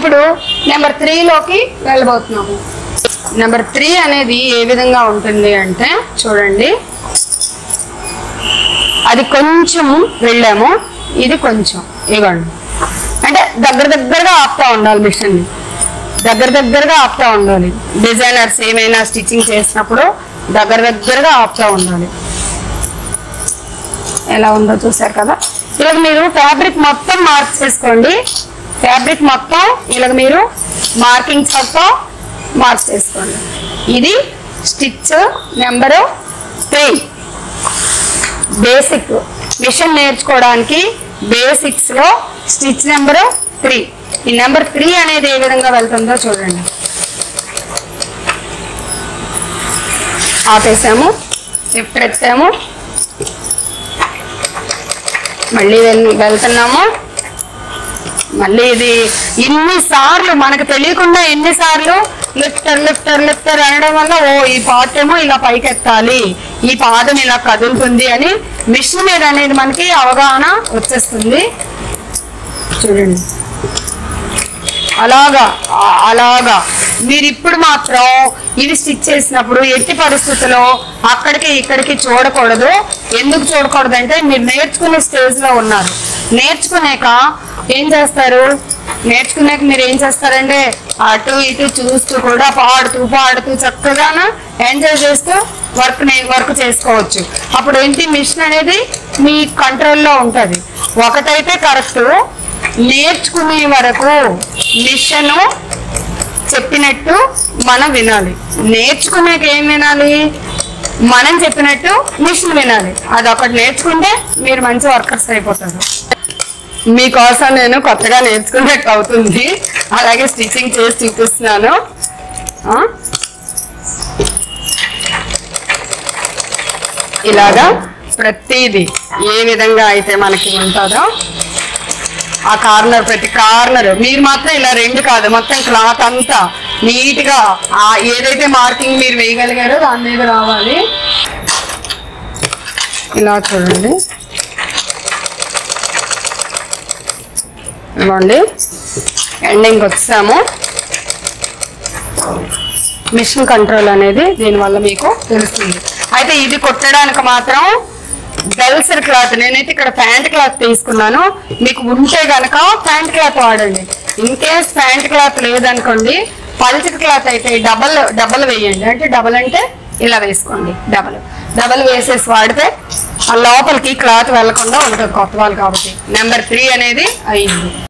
ఇప్పుడు నెంబర్ త్రీలోకి వెళ్ళబోతున్నాము నెంబర్ త్రీ అనేది ఏ విధంగా ఉంటుంది అంటే చూడండి అది కొంచెం వెళ్ళాము ఇది కొంచెం ఇవ్వండి అంటే దగ్గర దగ్గరగా ఆపుతా ఉండాలి మిషన్ దగ్గర దగ్గరగా ఆపుతా ఉండాలి డిజైనర్స్ ఏమైనా స్టిచ్చింగ్ చేసినప్పుడు దగ్గర దగ్గరగా ఆపుతా ఉండాలి ఎలా ఉందో చూసారు కదా ఇలాగ మీరు ఫ్యాబ్రిక్ మొత్తం మార్క్ చేసుకోండి ఫ్యాబ్రిక్ మొత్తం ఇలాగ మీరు మార్కింగ్స్ మొత్తం మార్క్ చేసుకోండి ఇది stitch number three basic machine నేర్చుకోవడానికి బేసిక్స్ లో స్టిచ్ నెంబర్ త్రీ ఈ నెంబర్ త్రీ అనేది ఏ విధంగా వెళ్తుందో చూడండి ఆపేసాము షిఫ్ట్ ఎత్తాము మళ్ళీ వెల్- వెళ్తున్నాము మళ్ళీ ఇది ఇన్ని సార్లు మనకు తెలియకుండా ఎన్ని సార్లు లిఫ్టర్ లిఫ్టర్ లిఫ్టర్ అనడం వల్ల ఓ ఈ పార్ట్ ఏమో ఇలా పైకెత్తాలి ఈ పాదం ఇలా కదులుతుంది అని మిషన్ మీద అనేది మనకి అవగాహన వచ్చేస్తుంది చూడండి అలాగా ఆ- అలాగా మీరు ఇప్పుడు మాత్రం ఇది స్టిచ్ చేసినప్పుడు ఎట్టి పరిస్థితుల్లో అక్కడికి ఇక్కడికి చూడకూడదు ఎందుకు చూడకూడదు అంటే మీరు నేర్చుకునే స్టేజ్ లో ఉన్నారు నేర్చుకున్నాక ఏం చేస్తారు నేర్చుకున్నాక మీరు ఏం చేస్తారంటే అటు ఇటు చూస్తూ కూడా పాడుతూ పాడుతూ చక్కగా ఎంజాయ్ చేస్తూ వర్క్ వర్క్ చేసుకోవచ్చు అప్పుడు ఏంటి మిషన్ అనేది మీ కంట్రోల్లో ఉంటుంది ఒకటైతే కరెక్ట్ నేర్చుకునే వరకు మిషన్ చెప్పినట్టు మనం వినాలి నేర్చుకున్నాక ఏం వినాలి మనం చెప్పినట్టు మిషన్ వినాలి అది ఒకటి నేర్చుకుంటే మీరు మంచి వర్కర్స్ అయిపోతారు మీకోసం నేను కొత్తగా నేర్చుకున్నట్టు అవుతుంది అలాగే స్టిచ్చింగ్ చేసి చూపిస్తున్నాను ఆ? ఇలాగా ప్రతిదీ ఏ విధంగా అయితే మనకి ఉంటుందో ఆ కార్నర్ ప్రతి కార్నర్ మీరు మాత్రం ఇలా రెండు కాదు మొత్తం క్లాత్ అంతా నీట్ గా ఆ ఏదైతే మార్కింగ్ మీరు వేయగలిగారో దాని మీద రావాలి ఇలా చూడండి ఇవ్వండి ఎండింగ్ వచ్చాము మిషన్ కంట్రోల్ అనేది దీనివల్ల మీకు తెలుస్తుంది అయితే ఇది కొట్టడానికి మాత్రం డల్సర్ క్లాత్ నేనైతే ఇక్కడ ప్యాంట్ క్లాత్ తీసుకున్నాను మీకు ఉంటే గనక ప్యాంట్ క్లాత్ వాడండి ఇన్ కేస్ ప్యాంట్ క్లాత్ లేదనుకోండి పల్చటి క్లాత్ అయితే డబల్ డబల్ వేయండి అంటే డబల్ అంటే ఇలా వేసుకోండి డబల్ డబల్ వేసేసి వాడితే ఆ లోపలికి క్లాత్ వెళ్లకుండా ఉంటుంది కొత్త వాళ్ళు కాబట్టి నెంబర్ త్రీ అనేది అయింది